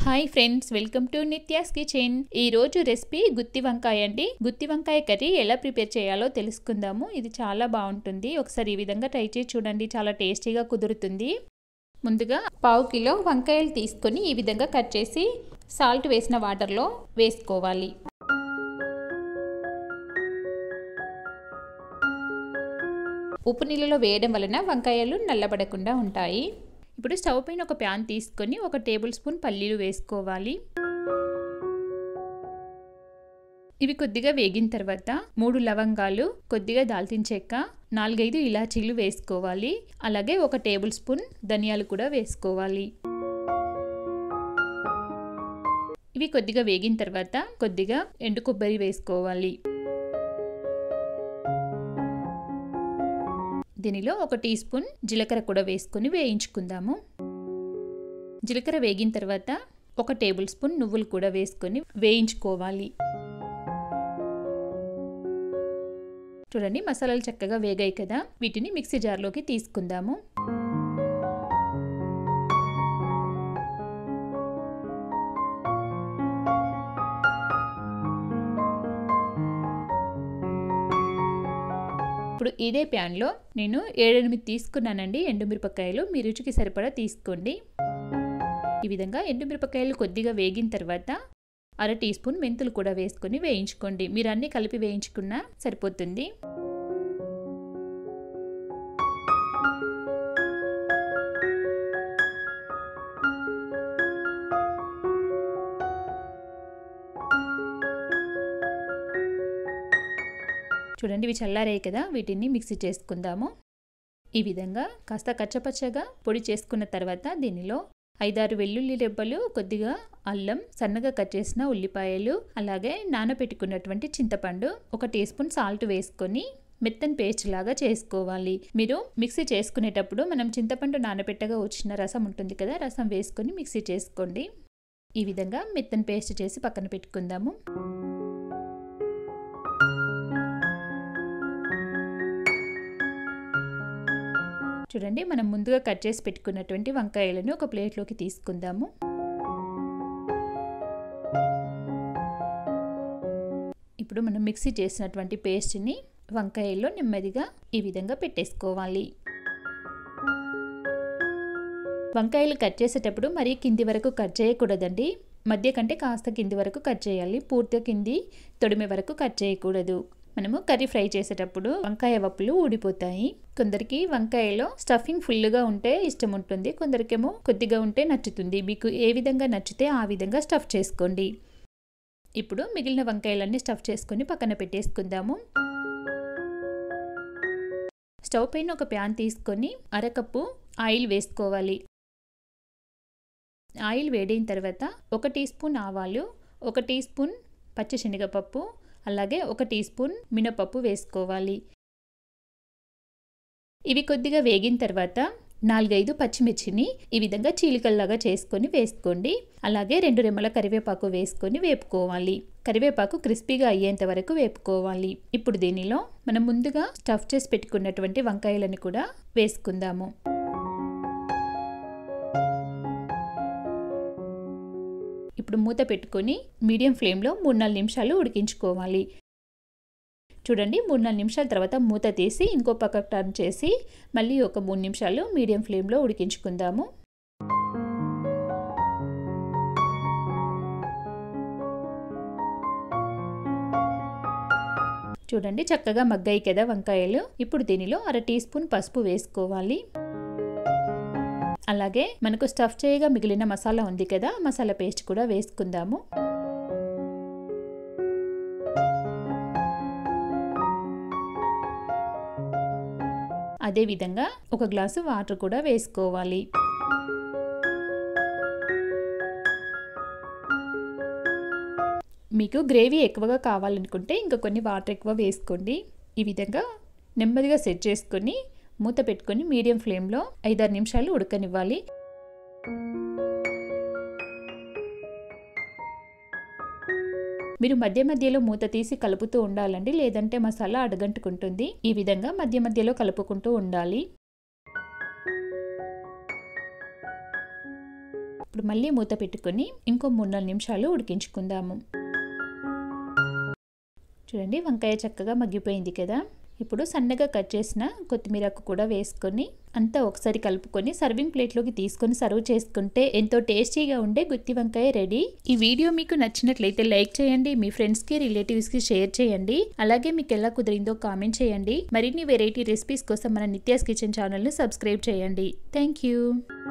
hi friends welcome to Nithya's kitchen ఈ రోజు recipe గుత్తి వంకాయ అండి గుత్తి వంకాయ కర్రీ ఎలా ప్రిపేర్ చేయాలో తెలుసుకుందాము ఇది చాలా బాగుంటుంది ఒకసారి ఈ విధంగా ట్రై చేసి చూడండి చాలా టేస్టీగా కుదురుతుంది ముందుగా పావు కిలో వంకాయలు తీసుకొని ఈ విధంగా కట్ చేసి సాల్ట్ వేసిన వాటర్లో వేసుకోవాలి ఉప్పు నీళ్ళలో వేయడం వలన వంకాయలు నల్లబడకుండా ఉంటాయి ఇప్పుడు స్టవ్ పైన ఒక ప్యాన్ తీసుకొని ఒక టేబుల్ స్పూన్ పల్లీలు వేసుకోవాలి ఇవి కొద్దిగా వేగిన తర్వాత మూడు లవంగాలు కొద్దిగా దాల్చిన చెక్క నాలుగైదు ఇలాచీలు వేసుకోవాలి అలాగే ఒక టేబుల్ స్పూన్ ధనియాలు కూడా వేసుకోవాలి ఇవి కొద్దిగా వేగిన తర్వాత కొద్దిగా ఎండు కొబ్బరి వేసుకోవాలి దీనిలో ఒక టీ స్పూన్ జీలకర్ర కూడా వేసుకొని వేయించుకుందాము జీలకర్ర వేగిన తర్వాత ఒక టేబుల్ స్పూన్ నువ్వులు కూడా వేసుకొని వేయించుకోవాలి చూడండి మసాలాలు చక్కగా వేగాయి కదా వీటిని మిక్సీ జార్లోకి తీసుకుందాము ఇప్పుడు ఇదే ప్యాన్లో నేను ఏడెనిమిది తీసుకున్నానండి ఎండుమిరపకాయలు మీ రుచికి సరిపడా తీసుకోండి ఈ విధంగా ఎండుమిరపకాయలు కొద్దిగా వేగిన తర్వాత అర టీ స్పూన్ మెంతులు కూడా వేసుకొని వేయించుకోండి మీరు అన్నీ కలిపి వేయించుకున్నా సరిపోతుంది చూడండి ఇవి చల్లారాయి కదా వీటిని మిక్సీ చేసుకుందాము ఈ విధంగా కాస్త కచ్చపచ్చగా పొడి చేసుకున్న తర్వాత దీనిలో ఐదారు వెల్లుల్లి రెబ్బలు కొద్దిగా అల్లం సన్నగా కట్ చేసిన ఉల్లిపాయలు అలాగే నానబెట్టుకున్నటువంటి చింతపండు ఒక టీ స్పూన్ సాల్ట్ వేసుకొని మెత్తని పేస్ట్ లాగా చేసుకోవాలి మీరు మిక్సీ చేసుకునేటప్పుడు మనం చింతపండు నానబెట్టగా వచ్చిన రసం ఉంటుంది కదా రసం వేసుకొని మిక్సీ చేసుకోండి ఈ విధంగా మెత్తని పేస్ట్ చేసి పక్కన పెట్టుకుందాము చూడండి మనం ముందుగా కట్ చేసి పెట్టుకున్నటువంటి వంకాయలను ఒక ప్లేట్లోకి తీసుకుందాము ఇప్పుడు మనం మిక్సీ చేసినటువంటి పేస్ట్ని వంకాయల్లో నెమ్మదిగా ఈ విధంగా పెట్టేసుకోవాలి వంకాయలు కట్ చేసేటప్పుడు మరీ కింది వరకు కట్ చేయకూడదండి మధ్య కంటే కాస్త కింది వరకు కట్ చేయాలి పూర్తిగా కింది తొడిమే వరకు కట్ చేయకూడదు మనము కర్రీ ఫ్రై చేసేటప్పుడు వంకాయ వప్పులు ఊడిపోతాయి కొందరికి వంకాయలో స్టఫింగ్ ఫుల్గా ఉంటే ఇష్టం ఉంటుంది కొందరికేమో కొద్దిగా ఉంటే నచ్చుతుంది మీకు ఏ విధంగా నచ్చితే ఆ విధంగా స్టఫ్ చేసుకోండి ఇప్పుడు మిగిలిన వంకాయలన్నీ స్టఫ్ చేసుకొని పక్కన పెట్టేసుకుందాము స్టవ్ పైన ఒక ప్యాన్ తీసుకొని అరకప్పు ఆయిల్ వేసుకోవాలి ఆయిల్ వేడైన తర్వాత ఒక టీ స్పూన్ ఆవాలు ఒక టీ స్పూన్ పచ్చిశనగపప్పు అలాగే ఒక టీ స్పూన్ మినపప్పు వేసుకోవాలి ఇవి కొద్దిగా వేగిన తర్వాత నాలుగైదు పచ్చిమిర్చిని ఈ విధంగా చీలికల్లాగా చేసుకొని వేసుకోండి అలాగే రెండు రెమ్మల కరివేపాకు వేసుకొని వేపుకోవాలి కరివేపాకు క్రిస్పీగా అయ్యేంత వరకు వేపుకోవాలి ఇప్పుడు దీనిలో మనం ముందుగా స్టఫ్ చేసి పెట్టుకున్నటువంటి వంకాయలను కూడా వేసుకుందాము ఇప్పుడు మూత పెట్టుకొని మీడియం ఫ్లేమ్లో మూడు నాలుగు నిమిషాలు ఉడికించుకోవాలి చూడండి మూడు నాలుగు నిమిషాల తర్వాత మూత తీసి ఇంకో పక్క టర్న్ చేసి మళ్ళీ ఒక మూడు నిమిషాలు మీడియం ఫ్లేమ్లో ఉడికించుకుందాము చూడండి చక్కగా మగ్గాయి కదా వంకాయలు ఇప్పుడు దీనిలో అర టీ స్పూన్ పసుపు వేసుకోవాలి అలాగే మనకు స్టఫ్ చేయగా మిగిలిన మసాలా ఉంది కదా మసాలా పేస్ట్ కూడా వేసుకుందాము అదేవిధంగా ఒక గ్లాసు వాటర్ కూడా వేసుకోవాలి మీకు గ్రేవీ ఎక్కువగా కావాలనుకుంటే ఇంకా కొన్ని వాటర్ ఎక్కువ వేసుకోండి ఈ విధంగా నెమ్మదిగా సెట్ చేసుకొని మూత పెట్టుకొని మీడియం ఫ్లేమ్లో ఐదారు నిమిషాలు ఉడకనివ్వాలి మీరు మధ్య మధ్యలో మూత తీసి కలుపుతూ ఉండాలండి లేదంటే మసాలా అడగంటుకుంటుంది ఈ విధంగా మధ్య మధ్యలో కలుపుకుంటూ ఉండాలి ఇప్పుడు మళ్ళీ మూత పెట్టుకొని ఇంకో మూడు నాలుగు నిమిషాలు ఉడికించుకుందాము చూడండి వంకాయ చక్కగా మగ్గిపోయింది కదా ఇప్పుడు సన్నగా కట్ చేసిన కొత్తిమీరకు కూడా వేసుకొని అంతా ఒకసారి కలుపుకొని సర్వింగ్ ప్లేట్లోకి తీసుకొని సర్వ్ చేసుకుంటే ఎంతో టేస్టీగా ఉండే గుత్తి వంకాయ రెడీ ఈ వీడియో మీకు నచ్చినట్లయితే లైక్ చేయండి మీ ఫ్రెండ్స్కి రిలేటివ్స్కి షేర్ చేయండి అలాగే మీకు ఎలా కుదిరిందో కామెంట్ చేయండి మరిన్ని వెరైటీ రెసిపీస్ కోసం మన నిత్యాస్ కిచెన్ ఛానల్ని సబ్స్క్రైబ్ చేయండి థ్యాంక్ యూ